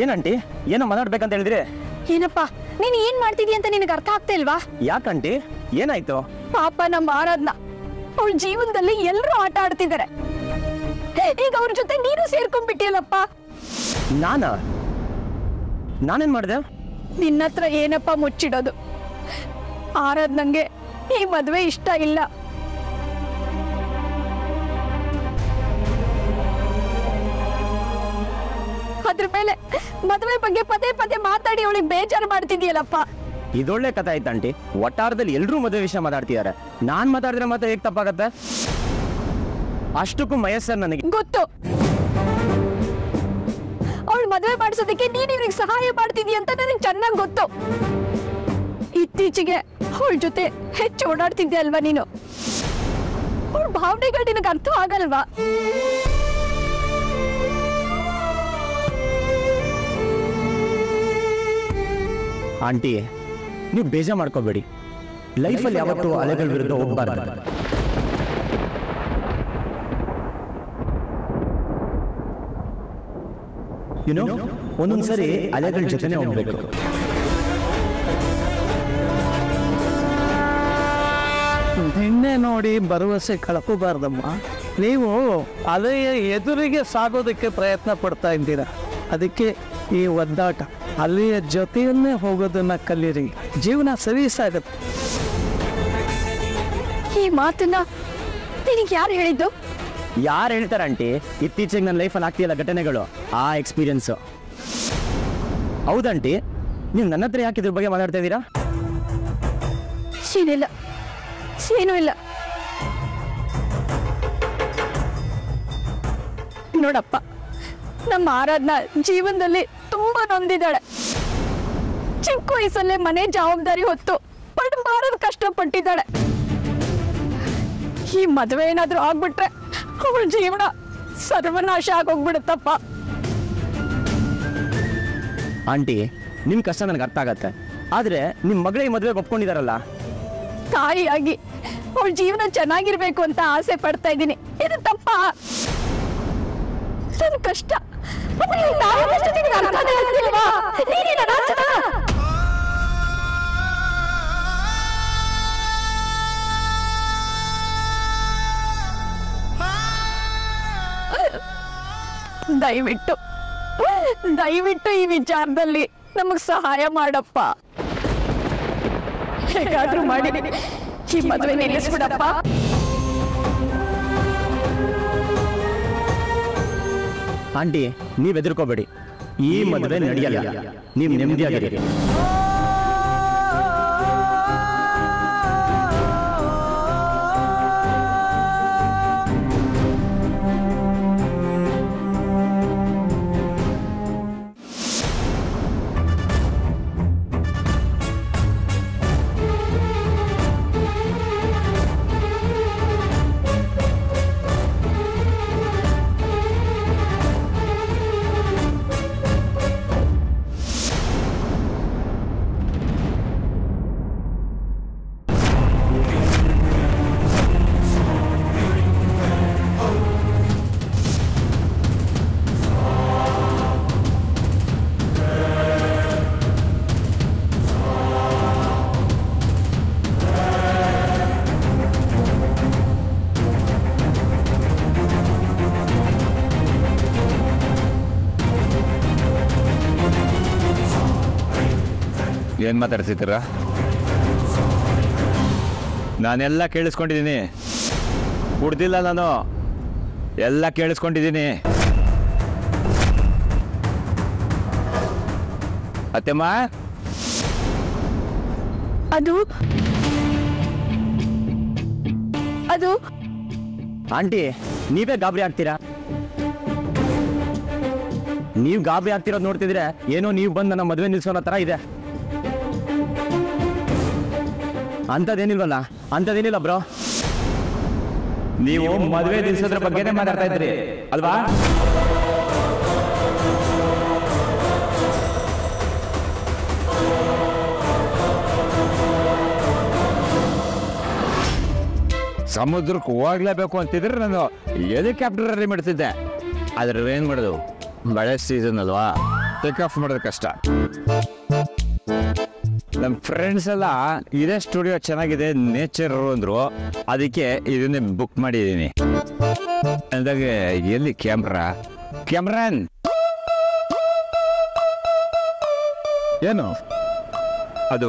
ಏನಂಟಿ ಏನೋ ಮಾತಾಡ್ಬೇಕಂತ ಹೇಳಿದ್ರಿ ಏನಪ್ಪ ನೀನ್ ಏನ್ ಮಾಡ್ತಿದ್ಯ ಅಂತ ನಿನಗೆ ಅರ್ಥ ಆಗ್ತಾ ಇಲ್ವಾ ಯಾಕಂಟಿ ಏನಾಯ್ತು ಪಾಪ ನಮ್ಮ ಆರಾಧ್ನ ಅವಳ ಜೀವನದಲ್ಲಿ ಎಲ್ಲರೂ ಆಟ ಆಡ್ತಿದ್ದಾರೆ ಈಗ ಅವ್ರ ಜೊತೆ ನೀನು ಸೇರ್ಕೊಂಡ್ಬಿಟ್ಟಿಯಲ್ಲಪ್ಪ ನಾನಾ ನಾನೇನ್ ಮಾಡಿದೆ ನಿನ್ನ ಹತ್ರ ಏನಪ್ಪ ಮುಚ್ಚಿಡೋದು ಆರಾಧ್ ನಂಗೆ ಈ ಮದ್ವೆ ಇಷ್ಟ ಇಲ್ಲ ಅದ್ರ ಮೇಲೆ ಮದ್ವೆ ಬಗ್ಗೆ ಪದೇ ಪದೇ ಮಾತಾಡಿ ಅವಳಿಗೆ ಬೇಜಾರು ಮಾಡ್ತಿದ್ಯಲ್ಲಪ್ಪ ಇದೊಳ್ಳೆ ಕಥೆ ಆಯ್ತು ಆಂಟಿ ಒಟ್ಟಾರದಲ್ಲಿ ಎಲ್ಲರೂ ಮದುವೆ ವಿಷಯ ಮಾತಾಡ್ತಿದ್ದಾರೆ ನಾನ್ ಮಾತಾಡಿದ್ರೆ ಮತ್ತೆ ಹೇಗ್ ತಪ್ಪಾಗತ್ತೆ ಅಷ್ಟಕ್ಕೂ ಮಹೇಶ್ ಸರ್ ನನಗೆ ಗೊತ್ತು ಅವಳು ಮದುವೆ ಮಾಡಿಸೋದಕ್ಕೆ ನೀನು ಇವ್ರಿಗೆ ಸಹಾಯ ಮಾಡ್ತಿದ್ಯ ಅಂತ ನನಗೆ ಚೆನ್ನಾಗಿ ಗೊತ್ತು ಇತ್ತೀಚೆಗೆ ಅವಳ ಜೊತೆ ಹೆಚ್ಚು ಓಡಾಡ್ತಿದ್ದೆ ಅಲ್ವಾ ನೀನು ಅವಳ ಭಾವನೆಗಳು ನಿನಗೆ ಅರ್ಥ ಆಗಲ್ವಾ ಆಂಟಿ ನೀವು ಬೇಜಾರ್ ಮಾಡ್ಕೋಬೇಡಿ ಲೈಫಲ್ಲಿ ಯಾವತ್ತೂ ಅಲೆಗಳ ವಿರುದ್ಧ ಹೋಗ್ಬಾರ್ದು ಯುನೋ ಒಂದೊಂದ್ಸರಿ ಅಲೆಗಳ ಜೊತೆನೆ ಹೋಗ್ಬೇಕು ನಿನ್ನೆ ನೋಡಿ ಭರವಸೆ ಕಳ್ಕೋಬಾರ್ದಮ್ಮ ನೀವು ಅಲೆಯ ಎದುರಿಗೆ ಸಾಗೋದಕ್ಕೆ ಪ್ರಯತ್ನ ಪಡ್ತಾ ಇದ್ದೀರಾ ಅದಕ್ಕೆ ಈ ಒದ್ದಾಟ ಅಲೆಯ ಜೊತೆಯನ್ನೇ ಹೋಗೋದನ್ನ ಕಲೀರಿ ಜೀವನ ಸರಿ ಸಾಗುತ್ತೆ ಈ ಮಾತನ್ನ ನಿನಗೆ ಯಾರು ಹೇಳಿದ್ದು ಯಾರು ಹೇಳ್ತಾರೆ ಆಂಟಿ ಇತ್ತೀಚೆಗೆ ನನ್ನ ಲೈಫಲ್ಲಿ ಆಗ್ತಿಲ್ಲ ಘಟನೆಗಳು ಆ ಎಕ್ಸ್ಪೀರಿಯನ್ಸು ಹೌದಂಟಿ ನೀವು ನನ್ನ ಹತ್ರ ಯಾಕೆ ಇದ್ರ ಬಗ್ಗೆ ಮಾತಾಡ್ತಾ ಇದ್ದೀರಾ ಏನಿಲ್ಲ ಏನೂ ಇಲ್ಲ ನೋಡಪ್ಪ ನಮ್ಮ ಆರಾಧನ ಜೀವನದಲ್ಲಿ ತುಂಬಾ ನೊಂದಿದ್ದಾಳೆ ಚಿಕ್ಕ ವಯಸ್ಸಲ್ಲೇ ಮನೆ ಜವಾಬ್ದಾರಿ ಹೊತ್ತು ಪಡಬಾರದು ಕಷ್ಟಪಟ್ಟಿದ್ದಾಳೆ ಈ ಮದುವೆ ಏನಾದ್ರೂ ಆಗ್ಬಿಟ್ರೆ ಅವಳ ಜೀವನ ಸರ್ವನಾಶ ಆಗೋಗ್ಬಿಡುತ್ತಪ್ಪ ಆಂಟಿ ನಿಮ್ಮ ಕಷ್ಟ ನನಗೆ ಅರ್ಥ ಆಗತ್ತೆ ಆದರೆ ನಿಮ್ಮ ಮಗಳಿಗೆ ಮದುವೆಗೆ ಒಪ್ಕೊಂಡಿದಾರಲ್ಲ ತಾಯಿಯಾಗಿ ಅವಳ ಜೀವನ ಚೆನ್ನಾಗಿರ್ಬೇಕು ಅಂತ ಆಸೆ ಪಡ್ತಾ ಇದ್ದೀನಿ ಇದು ತಪ್ಪ ನನ್ನ ಕಷ್ಟ ಆದ್ರೆ ಈ ತಾಯಿ ಕಷ್ಟ ನಿನಗೆ ಅರ್ಥನೇ ಆಗ್ತಿಲ್ವಾ? ನೀನೇನ ರಾಜನ? ದಯವಿಟ್ಟು ದಯವಿಟ್ಟು ಈ ವಿಚಾರದಲ್ಲಿ ನಮಗ್ ಸಹಾಯ ಮಾಡಪ್ಪ ಹೇಗಾದ್ರೂ ಮಾಡಿ ಈ ಮದುವೆ ನಿಲ್ಲಿಸ್ಬಿಡಪ್ಪ ಆಂಟಿ ನೀವು ಹೆದರ್ಕೋಬೇಡಿ ಈ ಮದುವೆ ನಡೆಯಲ್ಲ ನೀವು ನೆಮ್ಮದಿಯಾಗಿರಿ ಏನು ಮಾತಾಡ್ತಿದ್ದೀರಾ ನಾನೆಲ್ಲ ಕೇಳಿಸ್ಕೊಂಡಿದ್ದೀನಿ ಕುಡ್ದಿಲ್ಲ ನಾನು ಎಲ್ಲ ಕೇಳಿಸ್ಕೊಂಡಿದ್ದೀನಿ ಅತ್ತೆಮ್ಮ ಅದು ಅದು ಆಂಟಿ ನೀವೇ ಗಾಬರಿ ಆಗ್ತೀರಾ ನೀವು ಗಾಬರಿ ಆಗ್ತಿರೋದು ನೋಡ್ತಿದ್ರೆ ಏನೋ ನೀವು ಬಂದು ನನ್ನ ಮದುವೆ ನಿಲ್ಸೋನ ತರ ಇದೆ ಅಂಥದ್ದೇನಿಲ್ವಲ್ಲ ಅಂಥದ್ದೇನಿಲ್ಲ ಬ್ರೋ ನೀವು ಮದುವೆ ನಿಲ್ಸೋದ್ರ ಬಗ್ಗೆನೇ ಮಾತಾಡ್ತಾ ಇದ್ರಿ ಅಲ್ವಾ ಸಮುದ್ರಕ್ಕೆ ಹೋಗ್ಲೇಬೇಕು ಅಂತಿದ್ರೆ ನಾನು ಹೆಲಿಕಾಪ್ಟರ್ ರೆಡಿ ಮಾಡ್ತಿದ್ದೆ ಆದ್ರೆ ಏನು ಮಾಡೋದು ಮಳೆ ಸೀಸನ್ ಅಲ್ವಾ ಟೇಕ್ ಆಫ್ ಮಾಡೋದು ಕಷ್ಟ ನಮ್ಮ ಫ್ರೆಂಡ್ಸ್ ಎಲ್ಲ ಇದೇ ಸ್ಟುಡಿಯೋ ಚೆನ್ನಾಗಿದೆ ನೇಚರ್ ಅಂದ್ರು ಅದಕ್ಕೆ ಇದನ್ನೇ ಬುಕ್ ಮಾಡಿದ್ದೀನಿ ಅಂದಾಗ ಎಲ್ಲಿ ಕ್ಯಾಮ್ರಾ ಕ್ಯಾಮ್ರಾನ್ ಏನು ಅದು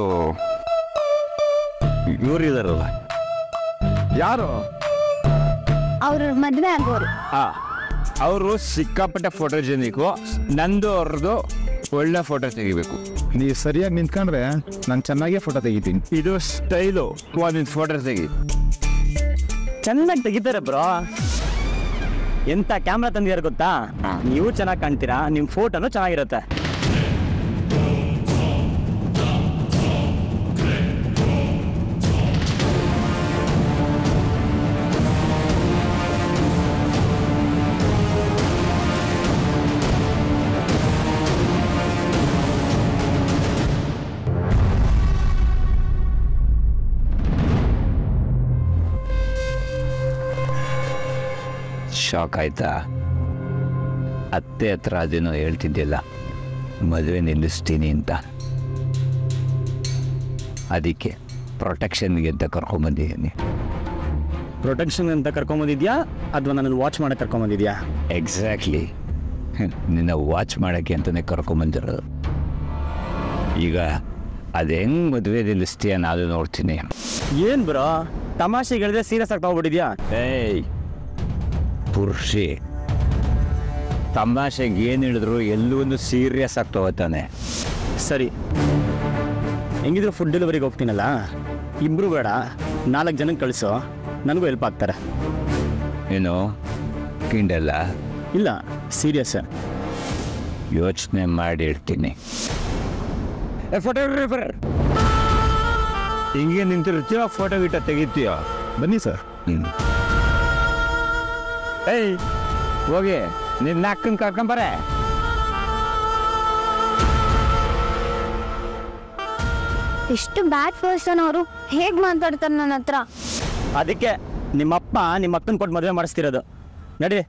ಇವರಿದಾರಲ್ಲ ಯಾರು ಅವ್ರ ಮದ್ವೆ ಆಗೋರು ಆ ಅವರು ಸಿಕ್ಕಾಪಟ್ಟೆ ಫೋಟೋಜೆನಿಕ್ಕು ನಂದು ಅವ್ರದ್ದು ಒಳ್ಳೆ ಫೋಟೋ ತೆಗಿಬೇಕು ನೀವು ಸರಿಯಾಗಿ ನಿಂತ್ಕೊಂಡ್ರೆ ನಾನು ಚೆನ್ನಾಗೇ ಫೋಟೋ ತೆಗಿತೀನಿ ಇದು ಸ್ಟೈಲು ಒಂದಿನ ಫೋಟೋ ತೆಗಿ ಚೆನ್ನಾಗಿ ತೆಗಿತಾರೆ ಬ್ರೋ ಎಂತ ಕ್ಯಾಮ್ರಾ ತಂದಿದ್ದಾರೆ ಗೊತ್ತಾ ನೀವು ಚೆನ್ನಾಗಿ ಕಾಣ್ತೀರಾ ನಿಮ್ಮ ಫೋಟೋನು ಚೆನ್ನಾಗಿರುತ್ತೆ ಶಾಕ್ ಆಯ್ತಾ ಅತ್ತೆ ಹತ್ರ ಅದೇನೋ ಹೇಳ್ತಿದ್ದಿಲ್ಲ ಮದುವೆ ನಿಲ್ಲಿಸ್ತೀನಿ ಅಂತ ಅದಕ್ಕೆ ಪ್ರೊಟೆಕ್ಷನ್ಗೆ ಅಂತ ಕರ್ಕೊಂಬಂದಿದ್ದೀನಿ ಪ್ರೊಟೆಕ್ಷನ್ ಅಂತ ಕರ್ಕೊಂಬಂದಿದ್ಯಾ ಅಥವಾ ನನ್ನನ್ನು ವಾಚ್ ಮಾಡಕ್ಕೆ ಕರ್ಕೊಂಬಂದಿದ್ಯಾ ಎಕ್ಸಾಕ್ಟ್ಲಿ ನಿನ್ನ ವಾಚ್ ಮಾಡೋಕ್ಕೆ ಅಂತಲೇ ಕರ್ಕೊಂಬಂದಿರೋದು ಈಗ ಅದು ಹೆಂಗೆ ಮದುವೆ ನಿಲ್ಲಿಸ್ತೀಯ ನಾನು ನೋಡ್ತೀನಿ ಏನ್ ಬ್ರೋ ತಮಾಷೆಗೆ ಹೇಳಿದ್ರೆ ಸೀರಿಯಸ್ ಆಗಿ ತಗೊಬಿಟ್ಟಿದ್ಯಾ ಏಯ್ ಪುರುಷಿ ತಮಾಷೆಗೆ ಏನು ಹೇಳಿದ್ರು ಎಲ್ಲೂ ಒಂದು ಸೀರಿಯಸ್ ಆಗಿ ತಗೋತಾನೆ ಸರಿ ಹೆಂಗಿದ್ರು ಫುಡ್ ಡೆಲಿವರಿಗೆ ಹೋಗ್ತೀನಲ್ಲ ಇಬ್ರು ಬೇಡ ನಾಲ್ಕು ಜನಕ್ಕೆ ಕಳಿಸೋ ನನಗೂ ಹೆಲ್ಪ್ ಆಗ್ತಾರೆ ಏನು ಕಿಂಡಲ್ಲ ಇಲ್ಲ ಸೀರಿಯಸ್ ಯೋಚನೆ ಮಾಡಿ ಇಡ್ತೀನಿ ಫೋಟೋಗ್ರಾಫರ್ ಹಿಂಗೆ ನಿಂತಿರ್ತೀಯೋ ಫೋಟೋ ಗಿಟ ತೆಗಿತೀಯೋ ಬನ್ನಿ ಸರ್ ಹ್ಮ್. ಏಯ್ ಹೋಗಿ ನಿನ್ನ ಅಕ್ಕನ ಕರ್ಕೊಂಬರೆ ಎಷ್ಟು ಬ್ಯಾಡ್ ಪರ್ಸನ್ ಅವರು ಹೇಗ್ ಮಾತಾಡ್ತಾರೆ ನನ್ನ ಹತ್ರ ಅದಕ್ಕೆ ನಿಮ್ಮಪ್ಪ ನಿಮ್ಮ ಅಕ್ಕನ ಕೊಟ್ಟು ಮದುವೆ ಮಾಡಿಸ್ತಿರೋದು ನಡಿ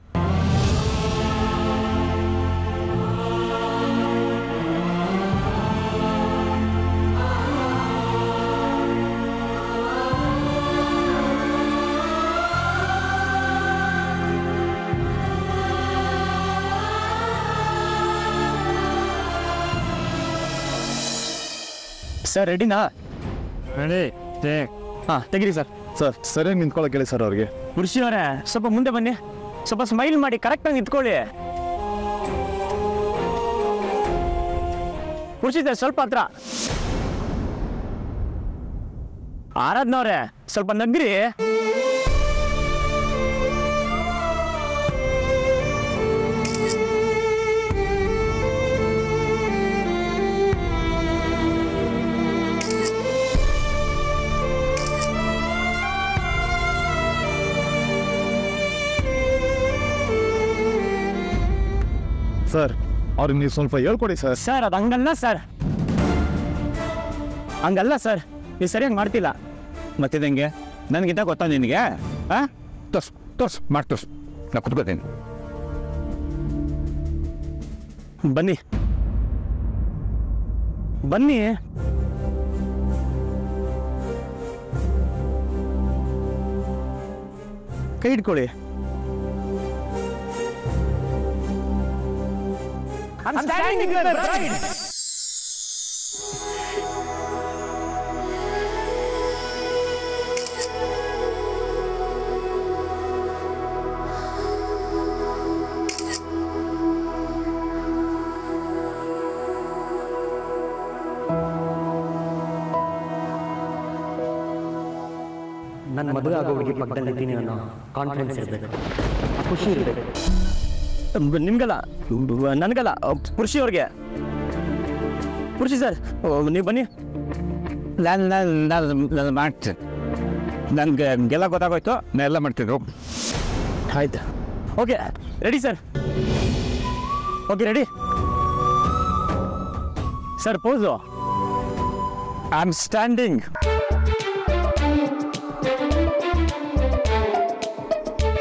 ಸರ್ ರೆಡಿನಾ ರೆಡಿ ಹಾಂ ತೆಗಿರಿ ಸರ್ ಸರ್ ಸರಿಯಾಗಿ ನಿಂತ್ಕೊಳ್ಳೋಕೆ ಹೇಳಿ ಸರ್ ಅವ್ರಿಗೆ ಮುರ್ಷಿ ಅವರೇ ಸ್ವಲ್ಪ ಮುಂದೆ ಬನ್ನಿ ಸ್ವಲ್ಪ ಸ್ಮೈಲ್ ಮಾಡಿ ಕರೆಕ್ಟಾಗಿ ನಿಂತ್ಕೊಳ್ಳಿ ಮುರ್ಷಿ ಸರ್ ಸ್ವಲ್ಪ ಹತ್ರ ಆರಾಧ್ನವ್ರೆ ಸ್ವಲ್ಪ ನಗ್ರಿ ಸರ್ ಅವ್ರಿಗೆ ನೀವು ಸ್ವಲ್ಪ ಹೇಳ್ಕೊಡಿ ಸರ್ ಸರ್ ಅದು ಹಂಗಲ್ಲ ಸರ್ ಹಂಗಲ್ಲ ಸರ್ ನೀವು ಸರಿಯಾಗಿ ಮಾಡ್ತಿಲ್ಲ ಮತ್ತಿದಂಗೆ ನನಗಿಂತ ಗೊತ್ತಾ ನಿನಗೆ ಹಾಂ ತೋರ್ಸು ತೋರ್ಸು ಮಾಡಿ ತೋರ್ಸು ನಾ ಕುತ್ಕೋತೀನಿ ಬನ್ನಿ ಬನ್ನಿ ಕೈ ಇಟ್ಕೊಳ್ಳಿ ನನ್ನ ಮದುವೆ ಆಗೋ ಹುಡುಗಿ ಪಕ್ಕದಲ್ಲಿ ಇದ್ದೀನಿ ಅನ್ನೋ ಕಾನ್ಫಿಡೆನ್ಸ್ ಇರಬೇಕು ಖುಷಿ ಇರಬೇಕು ಬ- ನಿಮ್ಗಲ್ಲ ಬ- ನನಗಲ್ಲ ಪುರುಷಿ ಅವ್ರಿಗೆ ಪುರುಷಿ ಸರ್ ನೀವು ಬನ್ನಿ ನಾನು ನಾನು ನಾನು ನಾನು ಮಾಡ್ತೀನಿ ನನಗೆ ಎಲ್ಲ ಗೊತ್ತಾಗೋಯ್ತು ನಾ ಎಲ್ಲ ಮಾಡ್ತಿದ್ರು ಆಯ್ತು okay ready sir okay ready sir pose I am standing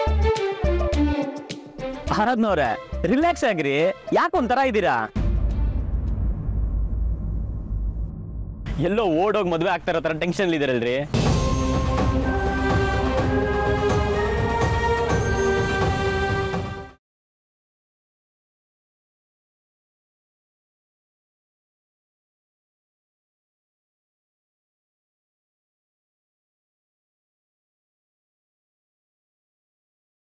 ಆರಾಧ್ನವ್ರೆ ರಿಲ್ಯಾಕ್ಸ್ ಆಗ್ರಿ ಯಾಕೆ ಒಂಥರ ಇದ್ದೀರಾ ಎಲ್ಲೋ ಓಡೋಗಿ ಮದುವೆ ಆಗ್ತಾರೋ ಥರ ಟೆನ್ಷನ್ ಇದಾರಲ್ರಿ